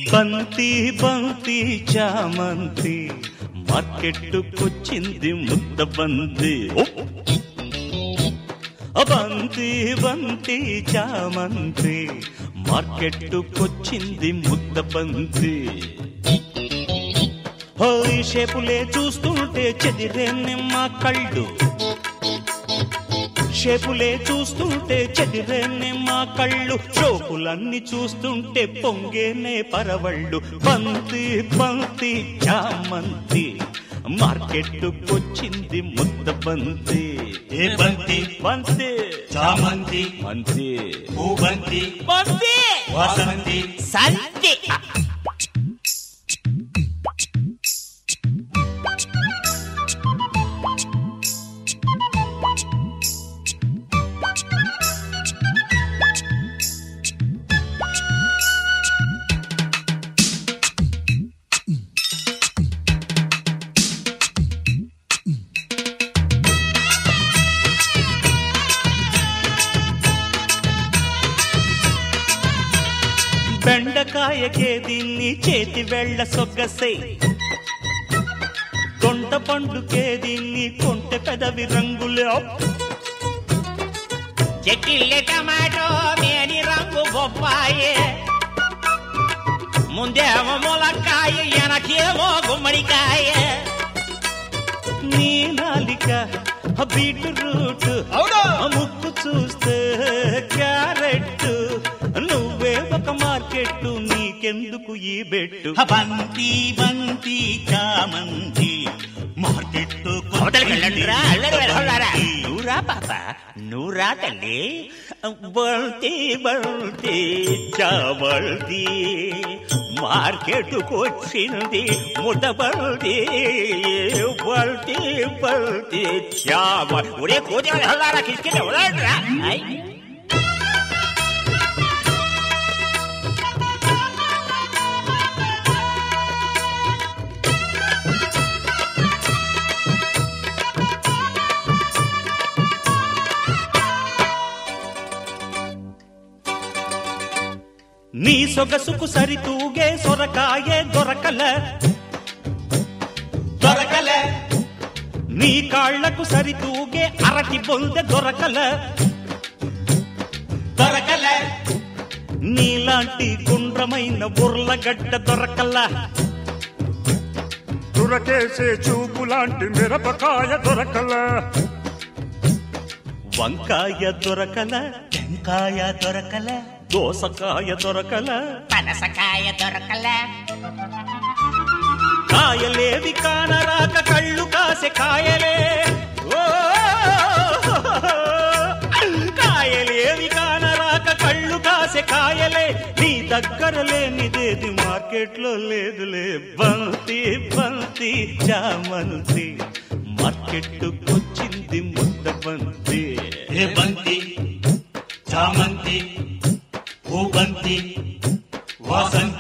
బంతి బంతి చామంతి మార్కెట్టుకొచ్చింది ముద్ద బంతి బంతి బంతి చామంతి మార్కెట్టుకొచ్చింది ముద్ద బంతి హోయ్ షేపులే చూస్తుంటే చెదిరే నిమ్మ కళ్ళు షేపులే చూస్తుంటే చెదిరే మా కళ్ళు చోపులన్నీ చూస్తుంటే పొంగేనే పరవళ్ళు బంతి బంతి చామంతి మార్కెట్టుకొచ్చింది ముద్ద బంతి ఏ బంతి బంతి చామంతి బంతి పూబంతి బంతి వాసంతి సంతి బెండకాయకే దీన్ని చేతి వెళ్ళ సొగ్గసే తొంట పండుకే దీన్ని కొంటె పెదవి రంగులే చెట్టిల్లే టమాటో మేని రంగు బొప్పాయి ముందేమో ములక్కాయ వెనకేమో గుమ్మడికాయ నీ నాలిక బీట్రూట్ ముక్కు చూస్తే క్యారెట్ నువ్వే ఒక మార్కెట్ నీకెందుకు ఈ బెట్టు బంతి బంతి చామంతి మార్కెట్ అవతలికి వెళ్ళండిరా, అల్లరి వెళ్ళారా? నువ్వురా పాప నువ్వురా తల్లి బల్తి బల్తి చావల్తి మార్కెట్కు వచ్చింది ముద్ద బల్తి బల్తి బల్తి చావ ఒరే కోతి వెళ్ళారా కిష్కిట వదలరా నీ సొగసుకు సరితూగే సొరకాయే దొరకల దొరకలే నీ కాళ్లకు సరితూగే అరటి బొందె దొరకల దొరకలే నీలాంటి గుండ్రమైన బుర్లగడ్డ దొరకల తురకేసే చూపు లాంటి మిరపకాయ దొరకల వంకాయ దొరకల టెంకాయ దొరకలే దోసకాయ దొరకల పనసకాయ దొరకలే కాయలేవి కానరాక కళ్ళు కాసే కాయలే ఓ! కాయలేవి కానరాక కళ్ళు కాసే కాయలే నీ దగ్గర లేనిదేది మార్కెట్లో లేదులే బంతి బంతి చామంతి మార్కెట్టుకొచ్చింది ముద్ద బంతి ఏ బంతి చామంతి పూబంతి వాసంతి